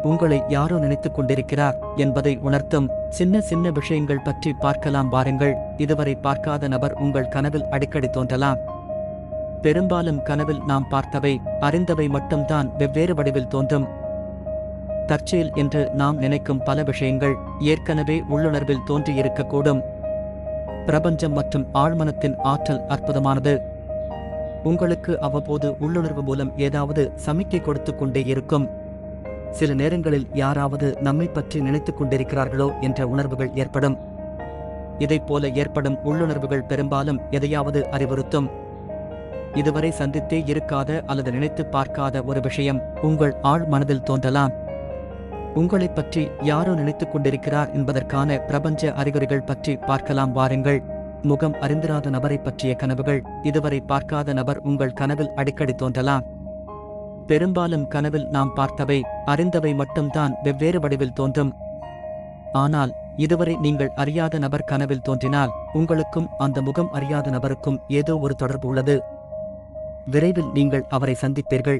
உங்களை யாரோ நினைத்துக் கொண்டிருக்கிறார் என்பதை உணர்த்தும் சின்ன சின்ன விஷயங்கள் பற்றி பார்க்கலாம் வாருங்கள் இதுவரை பார்க்காத நபர் உங்கள் கனவில் அடிக்கடி தோன்றலாம் பெரும்பாலும் கனவில் நாம் பார்த்தவை அறிந்தவை மட்டும்தான் வெவ்வேறு வடிவில் தோன்றும் தற்செயல் என்று நாம் நினைக்கும் பல விஷயங்கள் ஏற்கனவே உள்ளுணர்வில் தோன்றியிருக்கக்கூடும் பிரபஞ்சம் மற்றும் ஆழ்மனத்தின் ஆற்றல் அற்புதமானது உங்களுக்கு அவ்வப்போது உள்ளுணர்வு மூலம் ஏதாவது சமிக்கை கொடுத்துக் கொண்டே இருக்கும் சில நேரங்களில் யாராவது நம்மை பற்றி நினைத்துக் கொண்டிருக்கிறார்களோ என்ற உணர்வுகள் ஏற்படும் இதைப் போல ஏற்படும் உள்ளுணர்வுகள் பெரும்பாலும் எதையாவது அறிவுறுத்தும் இதுவரை சந்தித்தே இருக்காத அல்லது நினைத்து பார்க்காத ஒரு விஷயம் உங்கள் ஆழ் மனதில் தோன்றலாம் உங்களைப் பற்றி யாரோ நினைத்துக் கொண்டிருக்கிறார் என்பதற்கான பிரபஞ்ச அறிகுறிகள் பற்றி பார்க்கலாம் வாருங்கள் முகம் அறிந்திராத நபரை பற்றிய கனவுகள் இதுவரை பார்க்காத நபர் உங்கள் கனவில் அடிக்கடி தோன்றலாம் பெரும்பாலும் கனவில் நாம் பார்த்தவை அறிந்தவை மட்டும்தான் வெவ்வேறு வடிவில் தோன்றும் ஆனால் இதுவரை நீங்கள் அறியாத நபர் கனவில் தோன்றினால் உங்களுக்கும் அந்த முகம் அறியாத நபருக்கும் ஏதோ ஒரு தொடர்பு உள்ளது விரைவில் நீங்கள் அவரை சந்திப்பீர்கள்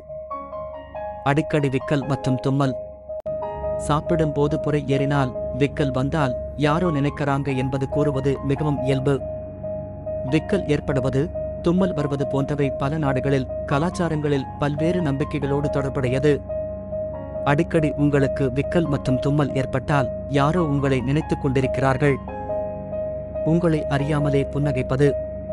அடிக்கடி விக்கல் மற்றும் தும்மல் சாப்பிடும் போது புரை ஏறினால் விக்கல் வந்தால் யாரோ நினைக்கிறாங்க என்பது கூறுவது மிகவும் இயல்பு விக்கல் ஏற்படுவது தும்மல் வருவது போன்றவை பல நாடுகளில் கலாச்சாரங்களில் பல்வேறு நம்பிக்கைகளோடு தொடர்புடையது அடிக்கடி உங்களுக்கு விக்கல் மற்றும் தும்மல் ஏற்பட்டால் யாரோ உங்களை நினைத்துக் கொண்டிருக்கிறார்கள் உங்களை அறியாமலே புன்னகைப்பது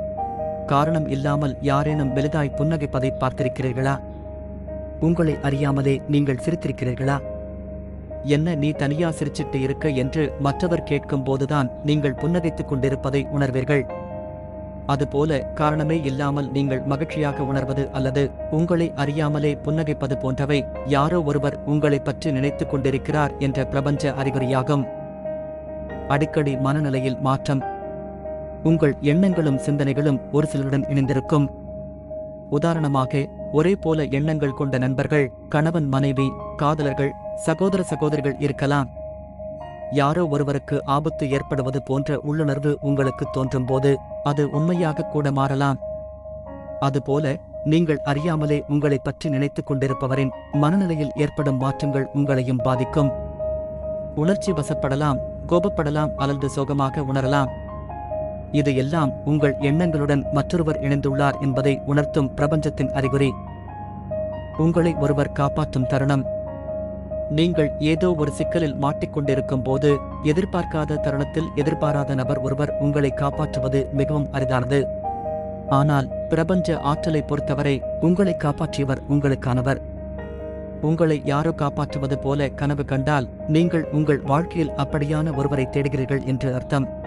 காரணம் இல்லாமல் யாரேனும் மெலிதாய் புன்னகைப்பதை பார்த்திருக்கிறீர்களா உங்களை அறியாமலே நீங்கள் சிரித்திருக்கிறீர்களா என்ன நீ தனியா சிரிச்சிட்டு இருக்க என்று மற்றவர் கேட்கும் போதுதான் நீங்கள் புன்னகைத்துக் கொண்டிருப்பதை உணர்வீர்கள் அதுபோல காரணமே இல்லாமல் நீங்கள் மகிழ்ச்சியாக உணர்வது அல்லது உங்களை அறியாமலே புன்னகைப்பது போன்றவை யாரோ ஒருவர் உங்களைப் பற்றி நினைத்துக் கொண்டிருக்கிறார் என்ற பிரபஞ்ச அறிகுறியாகும் அடிக்கடி மனநிலையில் மாற்றம் உங்கள் எண்ணங்களும் சிந்தனைகளும் ஒரு சிலருடன் இணைந்திருக்கும் உதாரணமாக ஒரே போல எண்ணங்கள் கொண்ட நண்பர்கள் கணவன் மனைவி காதலர்கள் சகோதர சகோதரிகள் இருக்கலாம் யாரோ ஒருவருக்கு ஆபத்து ஏற்படுவது போன்ற உள்ளுணர்வு உங்களுக்கு தோன்றும் போது அது உண்மையாக கூட மாறலாம் அதுபோல நீங்கள் அறியாமலே உங்களைப் பற்றி நினைத்துக் கொண்டிருப்பவரின் மனநிலையில் ஏற்படும் மாற்றங்கள் உங்களையும் பாதிக்கும் உணர்ச்சி வசப்படலாம் கோபப்படலாம் அல்லது சோகமாக உணரலாம் இது எல்லாம் உங்கள் எண்ணங்களுடன் மற்றொருவர் இணைந்துள்ளார் என்பதை உணர்த்தும் பிரபஞ்சத்தின் அறிகுறி உங்களை ஒருவர் காப்பாற்றும் தருணம் நீங்கள் ஏதோ ஒரு சிக்கலில் மாட்டிக்கொண்டிருக்கும் போது எதிர்பார்க்காத தருணத்தில் எதிர்பாராத நபர் ஒருவர் உங்களை காப்பாற்றுவது மிகவும் அரிதானது ஆனால் பிரபஞ்ச ஆற்றலை பொறுத்தவரை உங்களை காப்பாற்றியவர் உங்களுக்கானவர் உங்களை யாரோ காப்பாற்றுவது போல கனவு கண்டால் நீங்கள் உங்கள் வாழ்க்கையில் அப்படியான ஒருவரை தேடுகிறீர்கள் என்று அர்த்தம்